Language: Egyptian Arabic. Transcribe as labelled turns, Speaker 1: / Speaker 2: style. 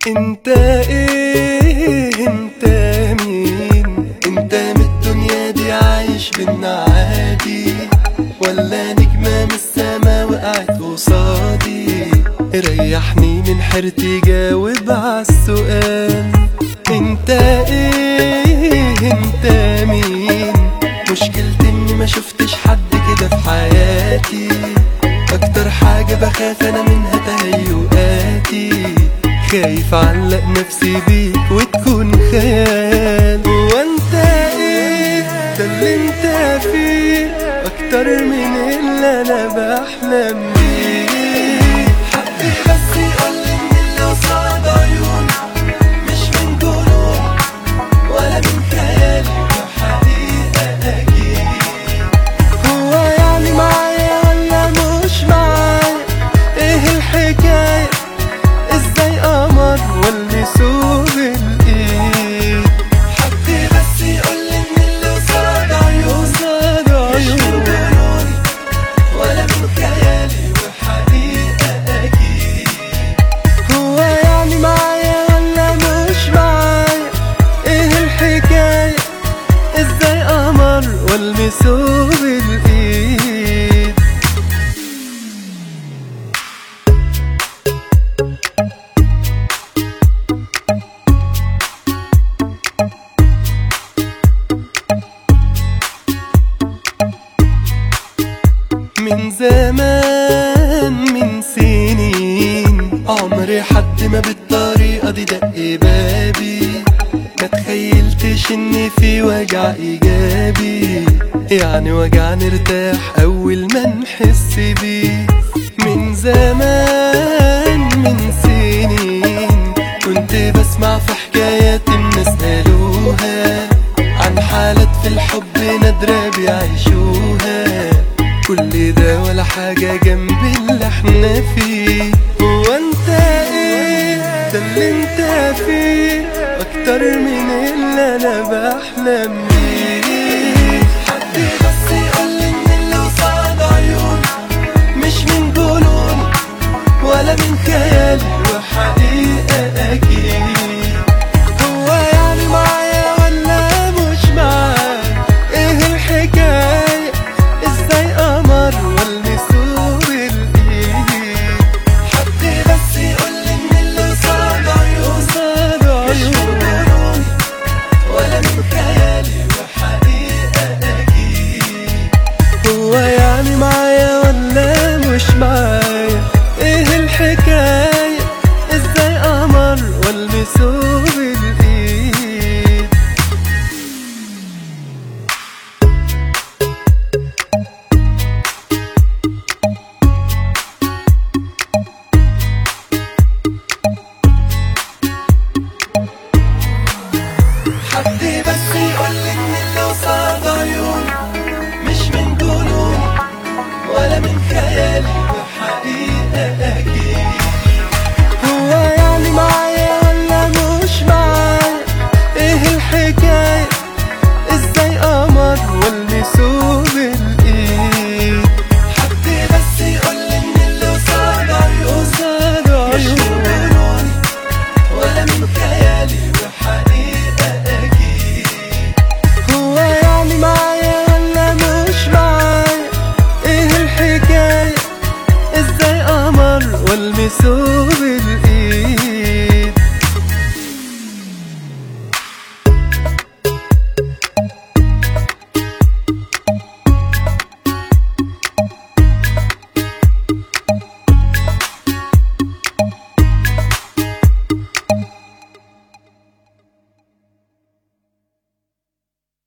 Speaker 1: انت ايه انت مين انت من الدنيا دي عايش بينا عادي ولا نجمة من السما وقعت قصادي ريحني من حيرتي جاوب عالسؤال انت ايه انت مين مشكلتي اني ما شفتش حد كده في حياتي اكتر حاجة بخاف انا منها تهيؤاتي خايف اعلق نفسي بيك وتكون خيال وانت ايه ده اللي انت فيه اكتر من اللي انا بحلم بيه حبي بس يقولي ان اللي قصاد عيوني مش من جنون ولا من خيالي وحقيقة اكيد هو يعني معايا ولا مش معايا ايه الحكاية ازاي قمر والمسه بالايد حد بس يقولي ان اللي قصاد عيوني مش من جنوني ولا من خيالي وحقيقة اكيد هو يعني معايا ولا مش معايا ايه الحكاية ازاي قمر والمسه بالايد من زمان من سنين عمري حد ما بالطريقة دي دق بابي ما تخيلتش ان في وجع ايجابي يعني وجع نرتاح اول ما نحس بيه من زمان من سنين كنت بسمع في حكايات الناس قالوها عن حالات في الحب نادرة بيعيشوها كل ده ولا حاجة جنب اللي احنا فيه هو انت ايه ده اللي انت فيه اكتر من اللي انا بحلم